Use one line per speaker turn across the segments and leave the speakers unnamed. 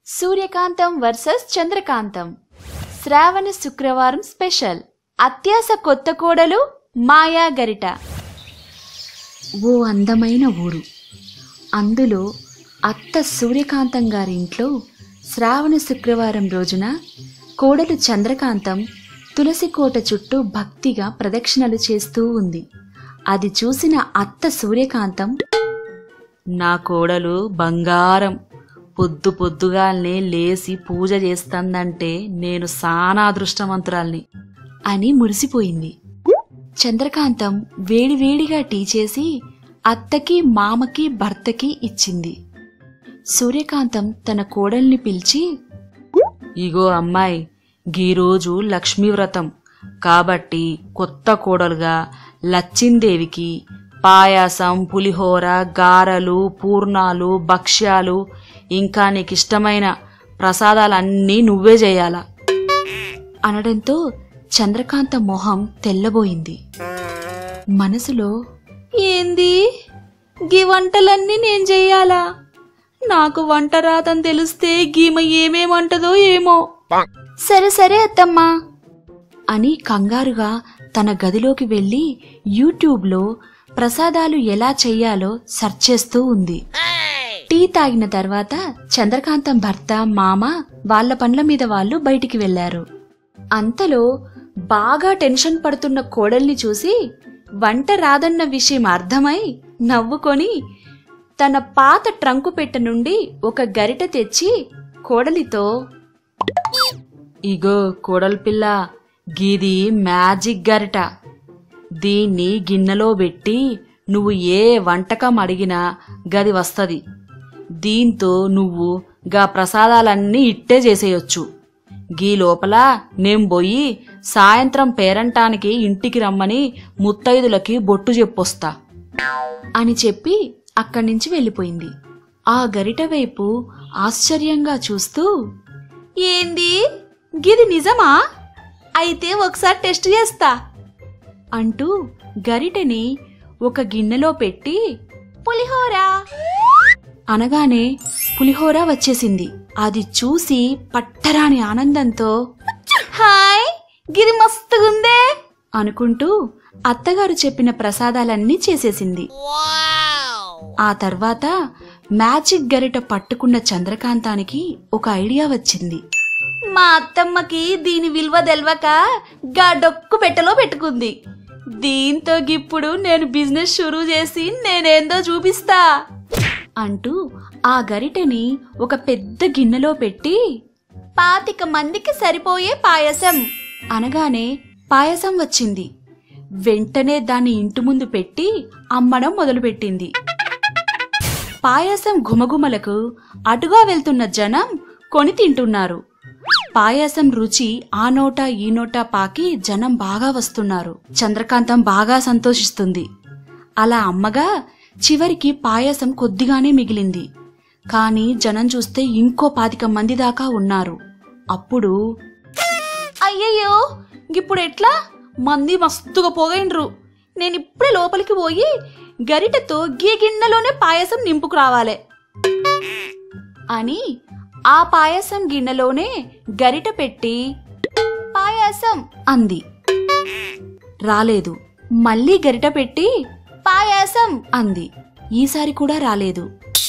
సూర్యకాంతం versus చంద్రకాంతం శ్రావణ శుక్రవారం special అత్యాస కొత్త కోడలు మాయా గరిట ఓ అందమైన ఊరు అందులో అత్త సూర్యకాంతం గారి ఇంట్లో శ్రావణ శుక్రవారం రోజున కోడలు చంద్రకాంతం తులసి కోట చుట్టూ భక్తిగా ప్రదక్షిణలు చేస్తూ ఉంది అది చూసిన అత్త సూర్యకాంతం
నా కోడలు బంగారం పొద్దు పొద్దుగాల్నే లేసి పూజ చేస్తుందంటే నేను సానా అదృష్టవంతురాల్ని
అని మురిసిపోయింది చంద్రకాంతం వేడివేడిగా టీ చేసి అత్తకి మామకి భర్తకి ఇచ్చింది సూర్యకాంతం తన కోడల్ని పిలిచి
ఇగో అమ్మాయి గీరోజు లక్ష్మీ వ్రతం కాబట్టి కొత్త కోడలుగా లచ్చిందేవికి పాయాసం పులిహోర గారెలు పూర్ణాలు భక్ష్యాలు ఇంకా నీకు ఇష్టమైన ప్రసాదాలన్నీ నువ్వే చేయాలా
అనడంతో చంద్రకాంత మొహం తెల్లబోయింది మనసులో ఏంది గీ వంటలన్నీ నేను చెయ్యాలా నాకు వంట రాదని తెలిస్తే గీమ ఏమేమంటదో ఏమో సరే సరే అత్తమ్మా అని కంగారుగా తన గదిలోకి వెళ్ళి యూట్యూబ్లో ప్రసాదాలు ఎలా చెయ్యాలో సెర్చ్ చేస్తూ ఉంది టీ తాగిన తర్వాత చంద్రకాంతం భర్త మామ వాళ్ళ పనుల మీద వాళ్ళు బయటికి వెళ్లారు అంతలో బాగా టెన్షన్ పడుతున్న కోడల్ని చూసి వంట రాదన్న విషయం అర్థమై నవ్వుకొని తన పాత ట్రంకు పెట్టె నుండి ఒక గరిట తెచ్చి కోడలితో
ఇగో కోడలి పిల్ల గీది మ్యాజిక్ గరిట దీన్ని గిన్నెలో పెట్టి నువ్వు ఏ వంటకం అడిగినా గది వస్తది దీంతో నువ్వు గా ప్రసాదాలన్నీ ఇట్టే చేసేయొచ్చు గీ లోపల నేం పోయి సాయంత్రం పేరంటానికి ఇంటికి రమ్మని ముత్తైదులకి బొట్టు చెప్పొస్తా
అని చెప్పి అక్కడి నుంచి వెళ్ళిపోయింది ఆ గరిట వైపు ఆశ్చర్యంగా చూస్తూ ఏంది గిది నిజమా అయితే ఒకసారి టెస్ట్ చేస్తా అంటూ గరిటెని ఒక గిన్నెలో పెట్టి పులిహోర అనగానే పులిహోర వచ్చేసింది అది చూసి పట్టరాని ఆనందంతో హాయ్ గిది మస్తుగుందే అనుకుంటూ అత్తగారు చెప్పిన ప్రసాదాలన్నీ చేసేసింది ఆ తర్వాత మ్యాజిక్ గరిట పట్టుకున్న చంద్రకాంతానికి ఒక ఐడియా వచ్చింది మా అత్తమ్మకి దీని విలువ తెలవక గా డొక్కు పెట్టెలో పెట్టుకుంది దీంతో ఇప్పుడు నేను బిజినెస్ షురూ చేసి నేనేందో చూపిస్తా అంటూ ఆ గరిటెని ఒక పెద్ద గిన్నెలో పెట్టి పాతిక మందికి సరిపోయే పాయసం అనగానే పాయసం వచ్చింది వెంటనే దాన్ని ఇంటి ముందు పెట్టి అమ్మడం మొదలుపెట్టింది పాయసం గుమగుమలకు అటుగా వెళ్తున్న జనం కొని తింటున్నారు పాయసం రుచి ఆ నోట ఈ నోట పాకి జనం బాగా వస్తున్నారు చంద్రకాంతం బాగా సంతోషిస్తుంది అలా అమ్మగా చివరికి పాయసం కొద్దిగానే మిగిలింది కాని జనం చూస్తే ఇంకో పాతిక మంది దాకా ఉన్నారు అప్పుడు అయ్యయ్యో ఇప్పుడు ఎట్లా మంది మస్తుగా పోగైండ్రు నేను ఇప్పుడే లోపలికి పోయి గరిటెతో గీ గిన్నెలోనే పాయసం నింపుకు రావాలే అని ఆ పాయసం గిన్నెలోనే గరిట పెట్టి పాయసం అంది రాలేదు మళ్ళీ గరిట పెట్టి పాయసం అంది ఈసారి కూడా రాలేదు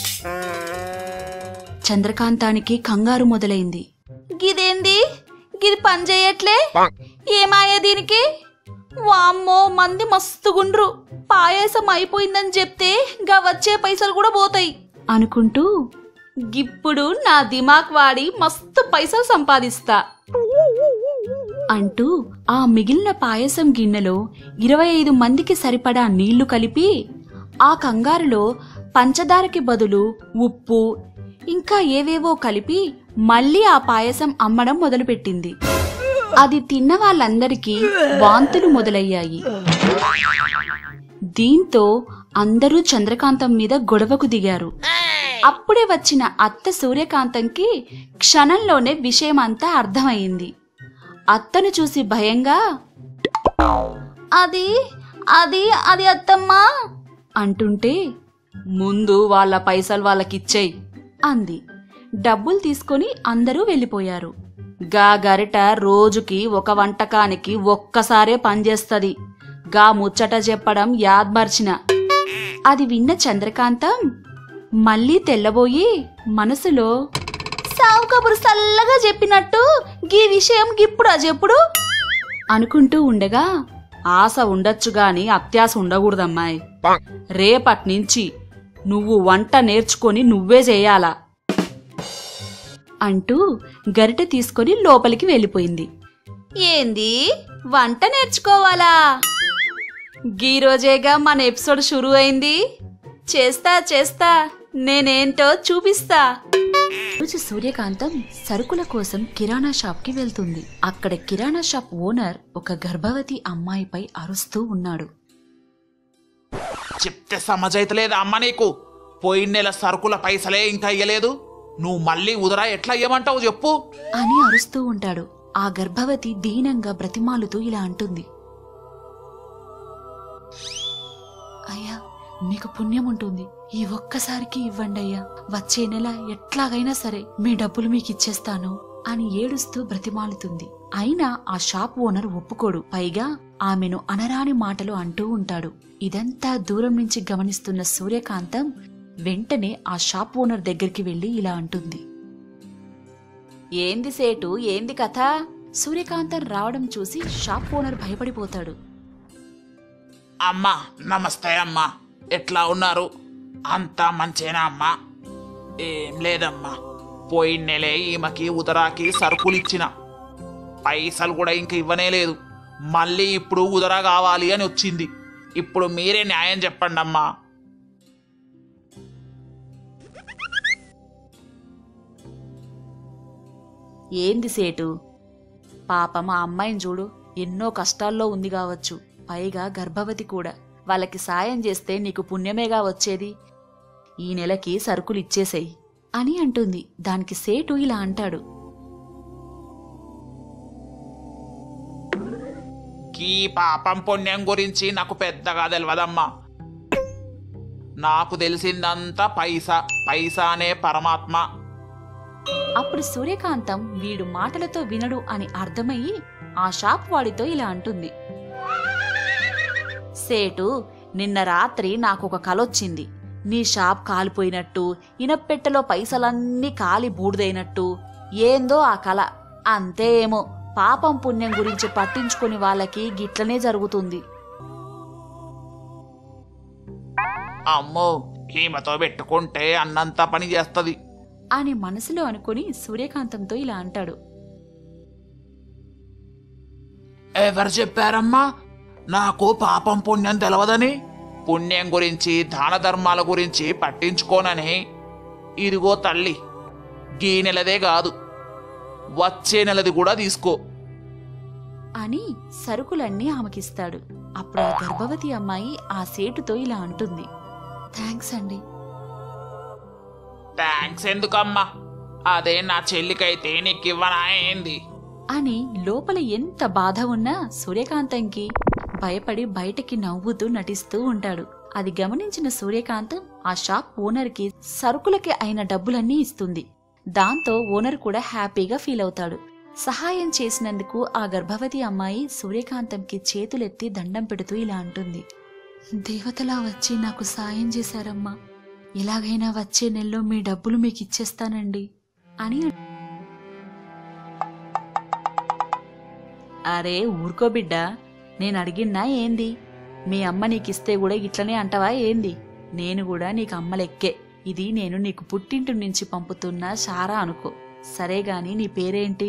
చంద్రకాంతానికి కంగారు మొదలైంది గిదేంది గిది పని చేయట్లే ఏమాయా దీనికి వామ్మో మంది మస్తుగుండ్రు పాయసం అయిపోయిందని చెప్తే గా వచ్చే పైసలు కూడా పోతాయి అనుకుంటూ గిప్పుడు నా దిమాక్ వాడి మస్తు పైసలు సంపాదిస్తా అంటూ ఆ మిగిలిన పాయసం గిన్నెలో ఇరవై ఐదు మందికి సరిపడా నీళ్లు కలిపి ఆ కంగారులో పంచదారకి బదులు ఉప్పు ఇంకా ఏవేవో కలిపి మళ్ళీ ఆ పాయసం అమ్మడం మొదలుపెట్టింది అది తిన్న వాళ్ళందరికీ వాంతులు మొదలయ్యాయి దీంతో అందరూ చంద్రకాంతం మీద గొడవకు దిగారు అప్పుడే వచ్చిన అత్త సూర్యకాంతంకి క్షణంలోనే విషయమంతా అర్థమైంది అత్తను చూసి భయంగా అది అది అది అత్తమ్మా అంటుంటే
ముందు వాళ్ళ పైసలు వాళ్ళకిచ్చేయి
అంది డబ్బులు తీసుకొని అందరూ వెళ్ళిపోయారు
గా గరిట రోజుకి ఒక వంటకానికి ఒక్కసారే పనిచేస్తది గా ముచ్చట చెప్పడం యాద్మర్చిన
అది విన్న చంద్రకాంతం మళ్ళీ తెల్లబోయి మనసులో సావు కబురు సల్లగా చెప్పినట్టు గీ విషయం గిప్పుడా చెప్పుడు అనుకుంటూ ఉండగా
ఆశ ఉండొచ్చు గాని అత్యాశ ఉండకూడదమ్మాయి రేపట్నుంచి నువ్వు వంట నేర్చుకొని నువ్వే చేయాలా
అంటూ గరిట తీసుకొని లోపలికి వెళ్ళిపోయింది ఏంది వంట నేర్చుకోవాలా గీ రోజేగా మన ఎపిసోడ్ షురూ అయింది చేస్తా చేస్తా నేనేంటో చూపిస్తా రోజు సూర్యకాంతం సరుకుల కోసం కిరాణా షాప్కి వెళ్తుంది అక్కడ కిరాణా షాప్ ఓనర్ ఒక గర్భవతి అమ్మాయిపై అరుస్తూ ఉన్నాడు
చెప్తే సమజైతలేదా అమ్మ నీకు పోయిన నెల సరుకుల పైసలే ఇంకా ఇయ్యలేదు నువ్వు మళ్ళీ ఉదరా ఎట్లా ఇయ్యమంటావు చెప్పు
అని అరుస్తూ ఉంటాడు ఆ గర్భవతి దీనంగా బ్రతిమాలుతూ ఇలా అంటుంది అయ్యా మీకు పుణ్యం ఉంటుంది ఈ ఒక్కసారికి ఇవ్వండి అయ్యా వచ్చే నెల ఎట్లాగైనా సరే మీ డబ్బులు మీకు ఇచ్చేస్తాను అని ఏడుస్తూ బ్రతిమాలుతుంది అయినా ఆ షాప్ ఓనర్ ఒప్పుకోడు పైగా ఆమెను అనరాని మాటలు అంటూ ఉంటాడు ఇదంతా దూరం నుంచి గమనిస్తున్న సూర్యకాంతం వెంటనే ఆ షాప్ ఓనర్ దగ్గరికి వెళ్లి ఇలా అంటుంది ఏంది సేటు ఏంది కథ సూర్యకాంతం రావడం చూసి షాప్ ఓనర్ భయపడిపోతాడు
అమ్మా నమస్తే అమ్మా ఎట్లా ఉన్నారు అంతా మంచేనా అమ్మా ఏం లేదమ్మా పోయిన నెలే ఈమెకి ఉదరాకి సరుకులు ఇచ్చిన పైసలు కూడా ఇంక ఇవ్వనే లేదు మళ్ళీ ఇప్పుడు ఉదరా కావాలి అని వచ్చింది ఇప్పుడు మీరే న్యాయం చెప్పండి అమ్మా
ఏంది సేటు పాపం ఆ అమ్మాయిని చూడు ఎన్నో కష్టాల్లో ఉంది కావచ్చు పైగా గర్భవతి కూడా వాళ్ళకి సాయం చేస్తే నీకు పుణ్యమేగా వచ్చేది ఈ నెలకి సరుకులు ఇచ్చేసేయి
అని అంటుంది దానికి సేటు ఇలా అంటాడు
ఈ పాపం పుణ్యం గురించి నాకు పెద్దగా తెలియదమ్మా నాకు తెలిసిందంతా పైసా పైసానే పరమాత్మ
అప్పుడు సూర్యకాంతం వీడు మాటలతో వినడు అని అర్థమయ్యి ఆ షాప్ వాడితో ఇలా అంటుంది
సేటు నిన్న రాత్రి నాకు ఒక కలొచ్చింది నీ షాప్ కాలిపోయినట్టు ఇనప్పెట్టెలో పైసలన్నీ కాలి బూడిదైనట్టు ఏందో ఆ కల అంతే ఏమో పాపం పుణ్యం గురించి పట్టించుకుని వాళ్ళకి గిట్లనే జరుగుతుంది
అమ్మో ఈమెతో పెట్టుకుంటే అన్నంత పని చేస్తది
అని మనసులో అనుకుని సూర్యకాంతంతో ఇలా అంటాడు
ఎవరు చెప్పారమ్మా నాకు పాపం పుణ్యం తెలవదని పుణ్యం గురించి దాన ధర్మాల గురించి పట్టించుకోనని ఇదిగో తల్లి గీ నెలదే కాదు వచ్చే నెలది కూడా తీసుకో
అని సరుకులన్నీ ఆమెకిస్తాడు అప్పుడు ఆ గర్భవతి అమ్మాయి ఆ సేటుతో ఇలా అంటుంది థ్యాంక్స్ అండి
థ్యాంక్స్ ఎందుకమ్మా అదే నా చెల్లికైతే నీకు ఇవ్వనా ఏంది
అని లోపల ఎంత బాధ ఉన్నా సూర్యకాంతంకి భయపడి బయటకి నవ్వుతూ నటిస్తూ ఉంటాడు అది గమనించిన సూర్యకాంతం ఆ షాప్ ఓనర్కి సరుకులకి అయిన డబ్బులన్నీ ఇస్తుంది దాంతో ఓనర్ కూడా హ్యాపీగా ఫీల్ అవుతాడు సహాయం చేసినందుకు ఆ గర్భవతి అమ్మాయి సూర్యకాంతంకి చేతులెత్తి దండం పెడుతూ ఇలా అంటుంది దేవతలా వచ్చి నాకు సాయం చేశారమ్మా ఎలాగైనా వచ్చే నెలలో మీ డబ్బులు మీకు ఇచ్చేస్తానండి అని
అరే ఊరుకో బిడ్డా నేను అడిగిన్నా ఏంది మీ అమ్మ నీకిస్తే కూడా ఇట్లనే అంటవా ఏంది నేను కూడా నీకు అమ్మ లెక్కే ఇది నేను నీకు పుట్టింటి నుంచి పంపుతున్న సారా అనుకో సరే గాని నీ పేరేంటి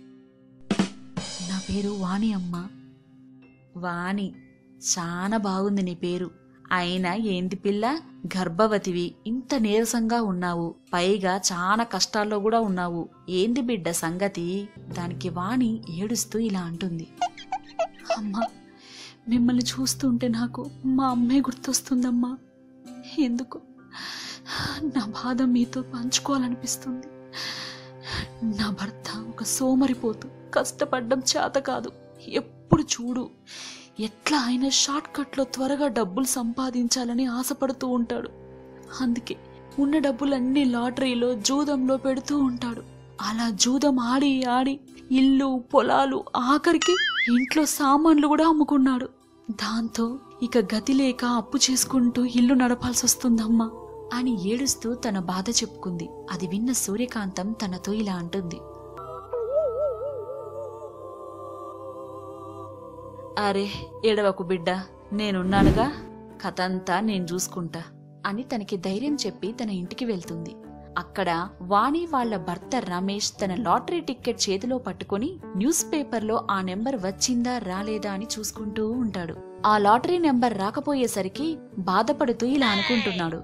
నా పేరు వాణి అమ్మ
వాణి చాలా బాగుంది నీ పేరు అయినా ఏంది పిల్ల గర్భవతివి ఇంత నీరసంగా ఉన్నావు పైగా చాలా కష్టాల్లో కూడా ఉన్నావు ఏంది బిడ్డ సంగతి
దానికి వాణి ఏడుస్తూ ఇలా అంటుంది అమ్మా మిమ్మల్ని చూస్తుంటే నాకు మా అమ్మే గుర్తొస్తుందమ్మా ఎందుకు నా బాధ మీతో పంచుకోవాలనిపిస్తుంది నా భర్త ఒక సోమరిపోతు కష్టపడ్డం చేత కాదు ఎప్పుడు చూడు ఎట్లా అయినా షార్ట్ కట్లో త్వరగా డబ్బులు సంపాదించాలని ఆశపడుతూ ఉంటాడు అందుకే ఉన్న డబ్బులన్నీ లాటరీలో జూదంలో పెడుతూ ఉంటాడు అలా జూదం ఆడి ఆడి ఇల్లు పొలాలు ఆఖరికి ఇంట్లో సామాన్లు కూడా అమ్ముకున్నాడు దాంతో ఇక గతి లేక అప్పు చేసుకుంటూ ఇల్లు నడపాల్సి వస్తుందమ్మా అని ఏడుస్తూ తన బాధ చెప్పుకుంది అది విన్న సూర్యకాంతం తనతో ఇలా అంటుంది
అరే ఏడవకు బిడ్డ నేనున్నానుగా కథంతా నేను చూసుకుంటా
అని తనకి ధైర్యం చెప్పి తన ఇంటికి వెళ్తుంది అక్కడ వాణి వాళ్ళ భర్త రమేష్ తన లాటరీ టికెట్ చేతిలో పట్టుకొని న్యూస్ పేపర్లో ఆ నెంబర్ వచ్చిందా రాలేదా అని చూసుకుంటూ ఉంటాడు ఆ లాటరీ నెంబర్ రాకపోయేసరికి బాధపడుతూ ఇలా అనుకుంటున్నాడు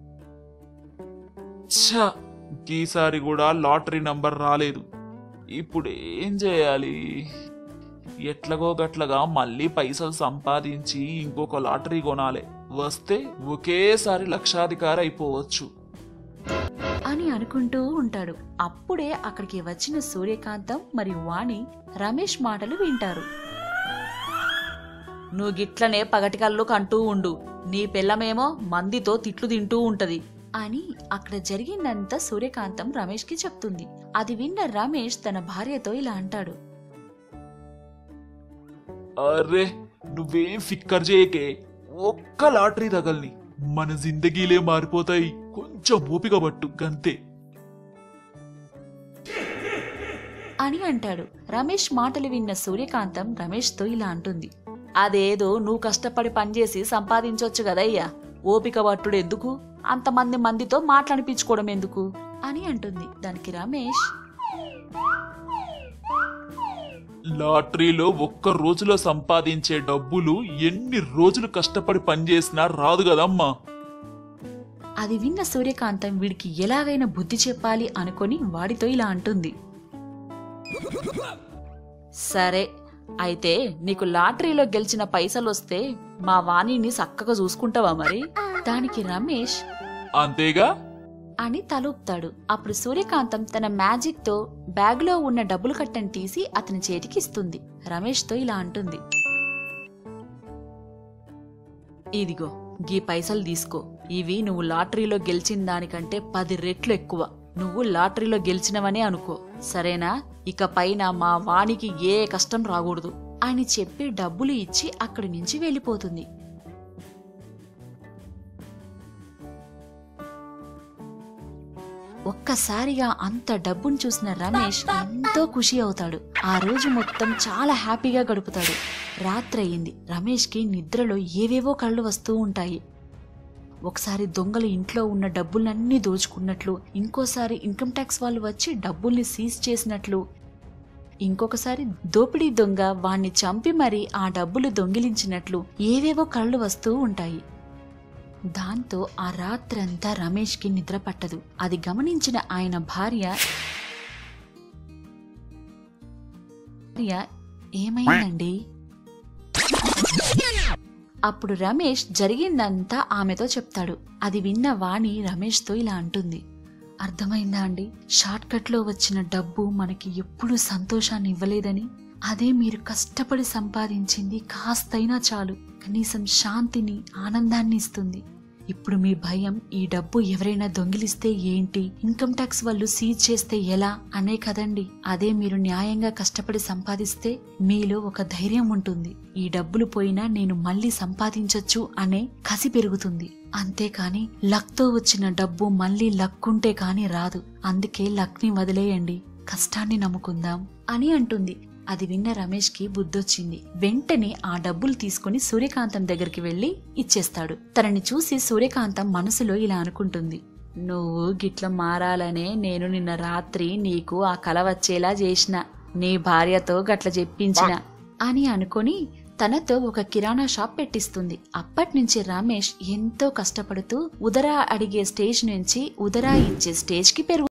ఛ ఈసారి కూడా లాటరీ నంబర్ రాలేదు ఇప్పుడు ఏం చేయాలి ఎట్లాగో గట్లగా మళ్ళీ పైసలు సంపాదించి ఇంకొక లాటరీ కొనాలి వస్తే ఒకేసారి లక్షాధికారి అయిపోవచ్చు
అని అనుకుంటూ ఉంటాడు అప్పుడే అక్కడికి వచ్చిన సూర్యకాంతం మరియు వాణి రమేష్ మాటలు వింటారు
నువ్వు గిట్లనే పగటికల్లు కంటూ ఉండు నీ పిల్లమేమో మందితో తిట్లు తింటూ ఉంటది
అని అక్కడ జరిగిందంతా సూర్యకాంతం రమేష్కి చెప్తుంది అది విన్న రమేష్ తన భార్యతో ఇలా అంటాడు
అరే నువ్వేం ఫిక్కర్ చేయకే ఒక్క లాటరీ తగల్ని మన జిందగీలే మారిపోతాయి కొంచెం ఓపిక పట్టు గంతే
అని అంటాడు రమేష్ మాటలు విన్న సూర్యకాంతం రమేష్తో ఇలా అంటుంది
అదేదో నువ్వు కష్టపడి పనిచేసి సంపాదించొచ్చు కదయ్యా ఓపిక పట్టుడు ఎందుకు అంతమంది మందితో మాట్లాడిపించుకోవడం ఎందుకు
అని అంటుంది దానికి రమేష్
లాటరీలో ఒక్క రోజులో సంపాదించే డబ్బులు ఎన్ని రోజులు కష్టపడి పనిచేసినా రాదు కదమ్మా
అది విన్న సూర్యకాంతం వీడికి ఎలాగైనా బుద్ధి చెప్పాలి అనుకొని వాడితో ఇలా అంటుంది
సరే అయితే నీకు లాటరీలో గెలిచిన పైసలు వస్తే మా వాణిని చక్కగా చూసుకుంటావా మరి
దానికి రమేష్
అంతేగా
అని తలూపుతాడు అప్పుడు సూర్యకాంతం తన మ్యాజిక్ తో బ్యాగ్ లో ఉన్న డబ్బులు కట్టని తీసి అతని చేతికి ఇస్తుంది రమేష్ తో ఇలా అంటుంది
ఇదిగో గీ పైసలు తీసుకో ఇవి నువ్వు లాటరీలో గెలిచిన దానికంటే పది రెట్లు ఎక్కువ నువ్వు లాటరీలో గెలిచినవనే అనుకో సరేనా ఇక పైన మా వానికి ఏ కష్టం రాకూడదు
అని చెప్పి డబ్బులు ఇచ్చి అక్కడి నుంచి వెళ్ళిపోతుంది ఒక్కసారిగా అంత డబ్బును చూసిన రమేష్ ఎంతో ఖుషి అవుతాడు ఆ రోజు మొత్తం చాలా హ్యాపీగా గడుపుతాడు రాత్రయింది రమేష్కి నిద్రలో ఏవేవో కళ్ళు వస్తూ ఉంటాయి ఒకసారి దొంగలు ఇంట్లో ఉన్న డబ్బులన్నీ దోచుకున్నట్లు ఇంకోసారి ఇన్కమ్ ట్యాక్స్ వాళ్ళు వచ్చి డబ్బుల్ని సీజ్ చేసినట్లు ఇంకొకసారి దోపిడీ దొంగ వాణ్ణి చంపి మరీ ఆ డబ్బులు దొంగిలించినట్లు ఏవేవో కళ్ళు వస్తూ ఉంటాయి దాంతో ఆ రాత్రంతా రమేష్కి నిద్ర పట్టదు అది గమనించిన ఆయన భార్య భార్య ఏమైందండి అప్పుడు రమేష్ జరిగిందంతా ఆమెతో చెప్తాడు అది విన్న వాణి రమేష్తో ఇలా అంటుంది అర్థమైందా అండి షార్ట్ కట్ లో వచ్చిన డబ్బు మనకి ఎప్పుడూ సంతోషాన్ని ఇవ్వలేదని అదే మీరు కష్టపడి సంపాదించింది కాస్తైనా చాలు కనీసం శాంతిని ఆనందాన్ని ఇస్తుంది ఇప్పుడు మీ భయం ఈ డబ్బు ఎవరైనా దొంగిలిస్తే ఏంటి ఇన్కమ్ ట్యాక్స్ వాళ్ళు సీజ్ చేస్తే ఎలా అనే కదండి అదే మీరు న్యాయంగా కష్టపడి సంపాదిస్తే మీలో ఒక ధైర్యం ఉంటుంది ఈ డబ్బులు పోయినా నేను మళ్ళీ సంపాదించొచ్చు అనే కసి పెరుగుతుంది అంతేకాని లక్తో వచ్చిన డబ్బు మళ్ళీ లక్కుంటే కాని రాదు అందుకే లక్ని వదిలేయండి కష్టాన్ని నమ్ముకుందాం అని అంటుంది అది విన్న రమేష్కి బుద్ధొచ్చింది వెంటనే ఆ డబ్బులు తీసుకుని సూర్యకాంతం దగ్గరికి వెళ్లి ఇచ్చేస్తాడు తనని చూసి సూర్యకాంతం మనసులో ఇలా అనుకుంటుంది
నువ్వు గిట్ల మారాలనే నేను నిన్న రాత్రి నీకు ఆ కల వచ్చేలా చేసిన నీ భార్యతో గట్ల చెప్పించిన
అని అనుకొని తనతో ఒక కిరాణా షాప్ పెట్టిస్తుంది అప్పటి నుంచి రమేష్ ఎంతో కష్టపడుతూ ఉదరా అడిగే స్టేజ్ నుంచి ఉదరా ఇచ్చే స్టేజ్ కి పెరుగు